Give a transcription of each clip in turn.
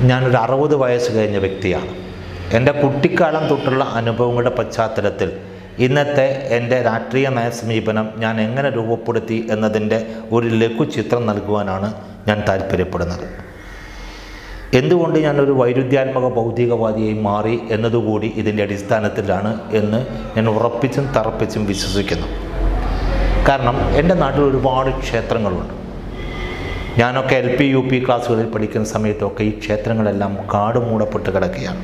ഞാനൊരു അറുപത് വയസ്സ് കഴിഞ്ഞ വ്യക്തിയാണ് എൻ്റെ കുട്ടിക്കാലം തൊട്ടുള്ള അനുഭവങ്ങളുടെ പശ്ചാത്തലത്തിൽ ഇന്നത്തെ എൻ്റെ രാഷ്ട്രീയ നയ സമീപനം ഞാൻ എങ്ങനെ രൂപപ്പെടുത്തി എന്നതിൻ്റെ ഒരു ലഘു ചിത്രം നൽകുവാനാണ് ഞാൻ താല്പര്യപ്പെടുന്നത് എന്തുകൊണ്ട് ഞാനൊരു വൈരുദ്ധ്യാത്മക ഭൗതികവാദിയായി മാറി എന്നതുകൂടി ഇതിൻ്റെ അടിസ്ഥാനത്തിലാണ് എന്ന് ഞാൻ ഉറപ്പിച്ചും തറപ്പിച്ചും വിശ്വസിക്കുന്നു കാരണം എൻ്റെ നാട്ടിൽ ഒരുപാട് ക്ഷേത്രങ്ങളുണ്ട് ഞാനൊക്കെ എൽ പി യു പി ക്ലാസ്സുകളിൽ പഠിക്കുന്ന സമയത്തൊക്കെ ഈ ക്ഷേത്രങ്ങളെല്ലാം കാട് മൂടപ്പെട്ട് കിടക്കുകയാണ്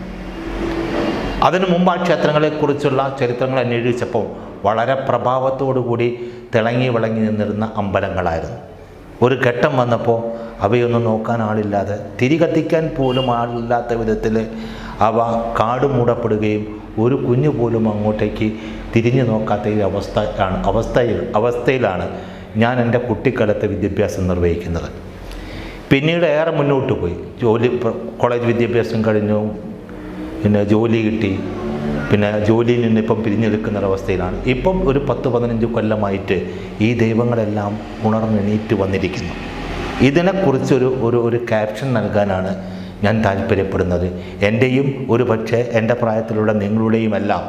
അതിനു മുമ്പ് ആ ക്ഷേത്രങ്ങളെക്കുറിച്ചുള്ള ചരിത്രങ്ങൾ അന്വേഷിച്ചപ്പോൾ വളരെ പ്രഭാവത്തോടു കൂടി തിളങ്ങി വിളങ്ങി നിന്നിരുന്ന അമ്പലങ്ങളായിരുന്നു ഒരു ഘട്ടം വന്നപ്പോൾ അവയൊന്നും നോക്കാൻ ആളില്ലാതെ തിരി കത്തിക്കാൻ പോലും ആളില്ലാത്ത വിധത്തിൽ അവ കാട് മൂടപ്പെടുകയും ഒരു കുഞ്ഞു പോലും അങ്ങോട്ടേക്ക് തിരിഞ്ഞു നോക്കാത്ത ഈ അവസ്ഥ ആണ് അവസ്ഥയിൽ അവസ്ഥയിലാണ് ഞാൻ എൻ്റെ കുട്ടിക്കാലത്തെ വിദ്യാഭ്യാസം നിർവഹിക്കുന്നത് പിന്നീട് ഏറെ മുന്നോട്ട് പോയി ജോലി പ്ര- കോളേജ് വിദ്യാഭ്യാസം കഴിഞ്ഞു പിന്നെ ജോലി കിട്ടി പിന്നെ ജോലിയിൽ നിന്ന് ഇപ്പം പിരിഞ്ഞെടുക്കുന്ന ഒരവസ്ഥയിലാണ് ഇപ്പം ഒരു പത്ത് പതിനഞ്ച് കൊല്ലമായിട്ട് ഈ ദൈവങ്ങളെല്ലാം ഉണർന്നെണീറ്റ് വന്നിരിക്കുന്നു ഇതിനെക്കുറിച്ചൊരു ഒരു ഒരു ക്യാപ്ഷൻ നൽകാനാണ് ഞാൻ താല്പര്യപ്പെടുന്നത് എൻ്റെയും ഒരു പക്ഷേ എൻ്റെ പ്രായത്തിലുള്ള നിങ്ങളുടെയും എല്ലാം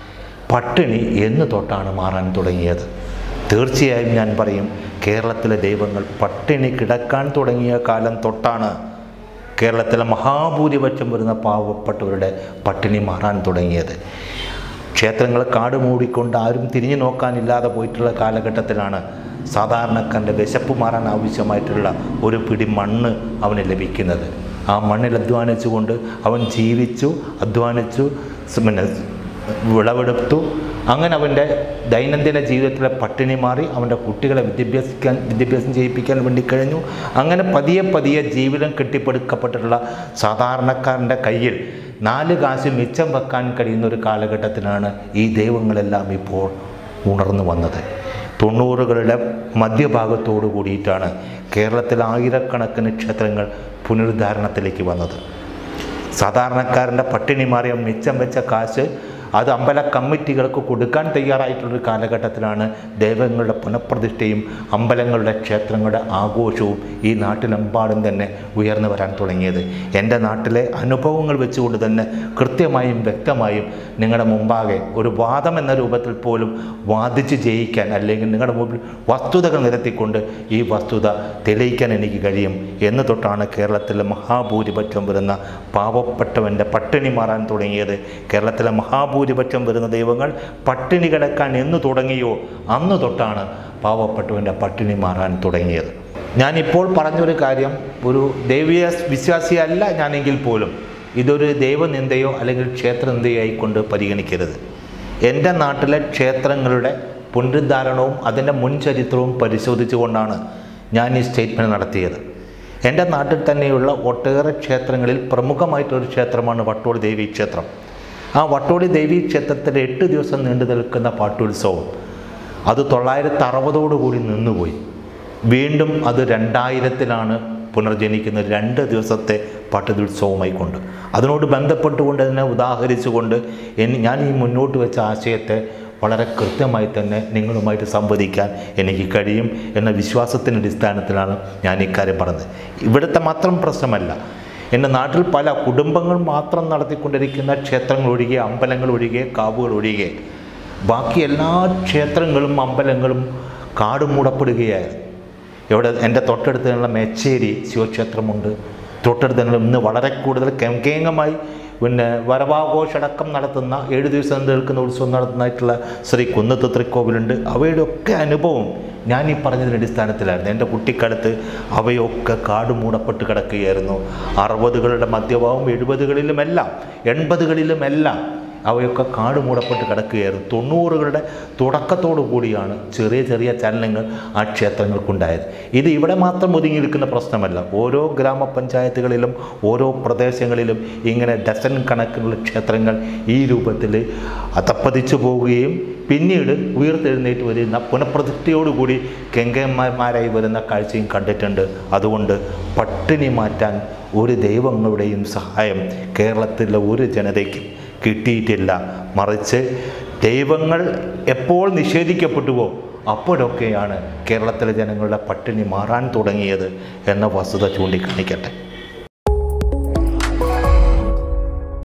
പട്ടിണി എന്ന് തൊട്ടാണ് മാറാൻ തുടങ്ങിയത് തീർച്ചയായും ഞാൻ പറയും കേരളത്തിലെ ദൈവങ്ങൾ പട്ടിണി കിടക്കാൻ തുടങ്ങിയ കാലം തൊട്ടാണ് കേരളത്തിലെ മഹാഭൂരിപക്ഷം വരുന്ന പാവപ്പെട്ടവരുടെ പട്ടിണി മാറാൻ തുടങ്ങിയത് ക്ഷേത്രങ്ങൾ കാട് മൂടിക്കൊണ്ട് ആരും തിരിഞ്ഞു നോക്കാനില്ലാതെ പോയിട്ടുള്ള കാലഘട്ടത്തിലാണ് സാധാരണക്കാരൻ്റെ വിശപ്പ് മാറാൻ ആവശ്യമായിട്ടുള്ള ഒരു പിടി മണ്ണ് അവന് ലഭിക്കുന്നത് ആ മണ്ണിൽ അധ്വാനിച്ചുകൊണ്ട് അവൻ ജീവിച്ചു അധ്വാനിച്ചു സ് പിന്നെ വിളവെടുത്തു അങ്ങനെ അവൻ്റെ ദൈനംദിന ജീവിതത്തിലെ പട്ടിണി മാറി അവൻ്റെ കുട്ടികളെ വിദ്യാഭ്യാസിക്കാൻ വിദ്യാഭ്യാസം ചെയ്യിപ്പിക്കാൻ വേണ്ടി കഴിഞ്ഞു അങ്ങനെ പതിയെ പതിയെ ജീവിതം കെട്ടിപ്പടുക്കപ്പെട്ടിട്ടുള്ള സാധാരണക്കാരൻ്റെ കയ്യിൽ നാല് കാശ് മിച്ചം വെക്കാൻ കഴിയുന്ന ഒരു കാലഘട്ടത്തിലാണ് ഈ ദൈവങ്ങളെല്ലാം ഇപ്പോൾ ഉണർന്നു വന്നത് തൊണ്ണൂറുകളുടെ മധ്യഭാഗത്തോടു കൂടിയിട്ടാണ് കേരളത്തിൽ ആയിരക്കണക്കിന് ക്ഷേത്രങ്ങൾ പുനരുദ്ധാരണത്തിലേക്ക് വന്നത് സാധാരണക്കാരൻ്റെ പട്ടിണി മാറിയ മിച്ചം വെച്ച കാശ് അത് അമ്പല കമ്മിറ്റികൾക്ക് കൊടുക്കാൻ തയ്യാറായിട്ടുള്ളൊരു കാലഘട്ടത്തിലാണ് ദൈവങ്ങളുടെ പുനഃപ്രതിഷ്ഠയും അമ്പലങ്ങളുടെ ക്ഷേത്രങ്ങളുടെ ആഘോഷവും ഈ നാട്ടിലെമ്പാടും തന്നെ ഉയർന്നു വരാൻ തുടങ്ങിയത് എൻ്റെ നാട്ടിലെ അനുഭവങ്ങൾ വെച്ചുകൊണ്ട് തന്നെ കൃത്യമായും വ്യക്തമായും നിങ്ങളുടെ മുമ്പാകെ ഒരു വാദം എന്ന രൂപത്തിൽ പോലും വാദിച്ച് ജയിക്കാൻ അല്ലെങ്കിൽ നിങ്ങളുടെ മുമ്പിൽ വസ്തുതകൾ നിരത്തിക്കൊണ്ട് ഈ വസ്തുത തെളിയിക്കാൻ എനിക്ക് കഴിയും എന്ന് തൊട്ടാണ് കേരളത്തിലെ മഹാഭൂരിപക്ഷം വരുന്ന പാവപ്പെട്ടവൻ്റെ പട്ടിണി മാറാൻ തുടങ്ങിയത് കേരളത്തിലെ മഹാഭൂരിപക്ഷം വരുന്ന ദൈവങ്ങൾ പട്ടിണി കിടക്കാൻ എന്ന് തുടങ്ങിയോ അന്ന് തൊട്ടാണ് പാവപ്പെട്ടവൻ്റെ പട്ടിണി മാറാൻ തുടങ്ങിയത് ഞാനിപ്പോൾ പറഞ്ഞൊരു കാര്യം ഒരു ദൈവീയ വിശ്വാസിയല്ല ഞാനെങ്കിൽ പോലും ഇതൊരു ദൈവനിന്ദയോ അല്ലെങ്കിൽ ക്ഷേത്രനിന്ദയോ ആയിക്കൊണ്ട് പരിഗണിക്കരുത് എൻ്റെ നാട്ടിലെ ക്ഷേത്രങ്ങളുടെ പുനരുദ്ധാരണവും അതിൻ്റെ മുൻ ചരിത്രവും പരിശോധിച്ചുകൊണ്ടാണ് ഞാൻ ഈ സ്റ്റേറ്റ്മെൻറ്റ് നടത്തിയത് എൻ്റെ നാട്ടിൽ തന്നെയുള്ള ഒട്ടേറെ ക്ഷേത്രങ്ങളിൽ പ്രമുഖമായിട്ടൊരു ക്ഷേത്രമാണ് വട്ടോളി ദേവി ക്ഷേത്രം ആ വട്ടോളി ദേവി ക്ഷേത്രത്തിൽ എട്ട് ദിവസം നീണ്ടു നിൽക്കുന്ന പാട്ടുത്സവം അത് തൊള്ളായിരത്തി അറുപതോടുകൂടി നിന്നുപോയി വീണ്ടും അത് രണ്ടായിരത്തിലാണ് പുനർജനിക്കുന്നത് രണ്ട് ദിവസത്തെ പാട്ടുത്സവമായി കൊണ്ട് അതിനോട് ബന്ധപ്പെട്ടുകൊണ്ട് തന്നെ ഉദാഹരിച്ചുകൊണ്ട് എൻ ഞാൻ ഈ മുന്നോട്ട് വെച്ച ആശയത്തെ വളരെ കൃത്യമായി തന്നെ നിങ്ങളുമായിട്ട് സംവദിക്കാൻ എനിക്ക് കഴിയും എന്ന വിശ്വാസത്തിൻ്റെ അടിസ്ഥാനത്തിലാണ് ഞാൻ ഇക്കാര്യം പറഞ്ഞത് ഇവിടുത്തെ മാത്രം പ്രശ്നമല്ല എൻ്റെ നാട്ടിൽ പല കുടുംബങ്ങൾ മാത്രം നടത്തിക്കൊണ്ടിരിക്കുന്ന ക്ഷേത്രങ്ങൾ ഒഴികെ അമ്പലങ്ങൾ ഒഴികെ കാവുകൾ ഒഴികെ ബാക്കി എല്ലാ ക്ഷേത്രങ്ങളും അമ്പലങ്ങളും കാട് മൂടപ്പെടുകയായിരുന്നു ഇവിടെ എൻ്റെ തൊട്ടടുത്ത് തന്നെയുള്ള മേച്ചേരി ശിവക്ഷേത്രമുണ്ട് തൊട്ടടുത്ത് തന്നെ ഇന്ന് വളരെ കൂടുതൽ കേങ്കേങ്ങമായി പിന്നെ വരവാഘോഷടക്കം നടത്തുന്ന ഏഴ് ദിവസം നിൽക്കുന്ന ഉത്സവം നടത്തുന്നതായിട്ടുള്ള ശ്രീ കുന്നത്ത് തൃക്കോവിലുണ്ട് അവയുടെ ഒക്കെ അനുഭവം ഞാൻ ഈ പറഞ്ഞതിൻ്റെ അടിസ്ഥാനത്തിലായിരുന്നു എൻ്റെ കുട്ടിക്കാലത്ത് അവയൊക്കെ കാട് മൂടപ്പെട്ട് കിടക്കുകയായിരുന്നു അറുപതുകളുടെ മധ്യഭാഗം എഴുപതുകളിലുമെല്ലാം എൺപതുകളിലുമെല്ലാം അവയൊക്കെ കാട് മൂടപ്പെട്ട് കിടക്കുകയായിരുന്നു തൊണ്ണൂറുകളുടെ തുടക്കത്തോടു കൂടിയാണ് ചെറിയ ചെറിയ ചലനങ്ങൾ ആ ക്ഷേത്രങ്ങൾക്കുണ്ടായത് ഇത് ഇവിടെ മാത്രം ഒതുങ്ങിയിരിക്കുന്ന പ്രശ്നമല്ല ഓരോ ഗ്രാമപഞ്ചായത്തുകളിലും ഓരോ പ്രദേശങ്ങളിലും ഇങ്ങനെ ഡസൻ കണക്കിനുള്ള ക്ഷേത്രങ്ങൾ ഈ രൂപത്തിൽ അതപ്പതിച്ചു പോവുകയും പിന്നീട് ഉയർത്തെഴുന്നേറ്റ് വരുന്ന പുനഃപ്രതിഷ്ഠയോടുകൂടി കെങ്കന്മാരായി വരുന്ന കാഴ്ചയും കണ്ടിട്ടുണ്ട് അതുകൊണ്ട് പട്ടിണി മാറ്റാൻ ഒരു ദൈവങ്ങളുടെയും സഹായം കേരളത്തിലെ ഒരു ജനതയ്ക്കും കിട്ടിയിട്ടില്ല മറിച്ച് ദൈവങ്ങൾ എപ്പോൾ നിഷേധിക്കപ്പെട്ടുവോ അപ്പോഴൊക്കെയാണ് കേരളത്തിലെ ജനങ്ങളുടെ പട്ടിണി മാറാൻ തുടങ്ങിയത് എന്ന വസ്തുത ചൂണ്ടിക്കാണിക്കട്ടെ